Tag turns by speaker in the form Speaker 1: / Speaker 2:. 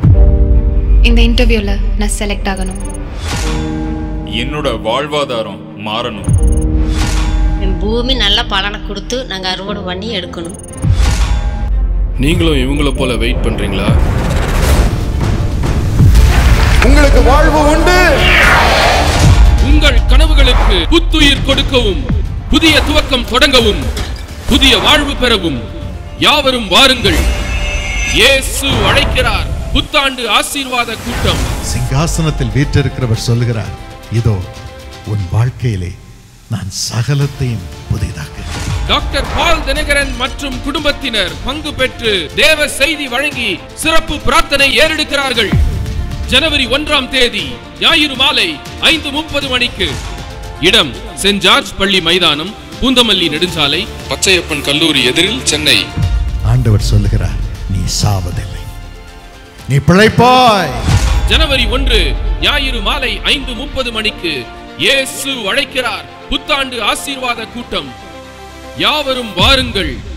Speaker 1: இந்த இன்டர்வியூவில் நான் செலக்ட் ஆகணும்
Speaker 2: என்னோட வாழ்வாதாரம் மாறணும்
Speaker 3: என் பூமி நல்ல பலனை கொடுத்து நாங்கள் அறுவடை பண்ணி எடுக்கணும்
Speaker 4: நீங்களும் இவங்கள போல வெயிட் பண்றீங்களா
Speaker 5: உங்களுக்கு வாழ்வு உண்டு
Speaker 4: உங்கள் கனவுகளுக்கு புத்துயிர் கொடுக்கவும் புதிய துவக்கம் தொடங்கவும் புதிய வாழ்வு பெறவும் யாவரும் வாருங்கள் இயேசு அழைக்கிறார் புத்தாண்டு ஆசீர்வாத கூட்டம்
Speaker 6: சிங்காசனத்தில் வீற்றிருக்கிறவர் சொல்லுகிறார் இதோ உன் வாழ்க்கையிலே நான் சகலத்தையும் புதிதாக்குகிறேன்
Speaker 4: டாக்டர் பால் தினகரன் மற்றும் குடும்பத்தினர் பங்கு பெற்று தேவ செய்தி வழங்கி சிறப்பு பிரார்த்தனை ஏறெடுக்கிறார்கள் ஜனவரி ஒன்றாம் தேதி ஞாயிறு மாலை ஐந்து முப்பது மணிக்கு இடம் சென்ட் ஜார்ஜ் பள்ளி மைதானம் பூந்தமல்லி நெடுஞ்சாலை பச்சையப்பன் கல்லூரி எதிரில் சென்னை
Speaker 6: ஆண்டவர் சொல்லுகிறார் நீ சாவதில்லை நீ பிழைப்பாய்
Speaker 4: ஜனவரி ஒன்று ஞாயிறு மாலை ஐந்து முப்பது மணிக்கு இயேசு அழைக்கிறார் புத்தாண்டு ஆசீர்வாத கூட்டம் யாவரும் வாருங்கள்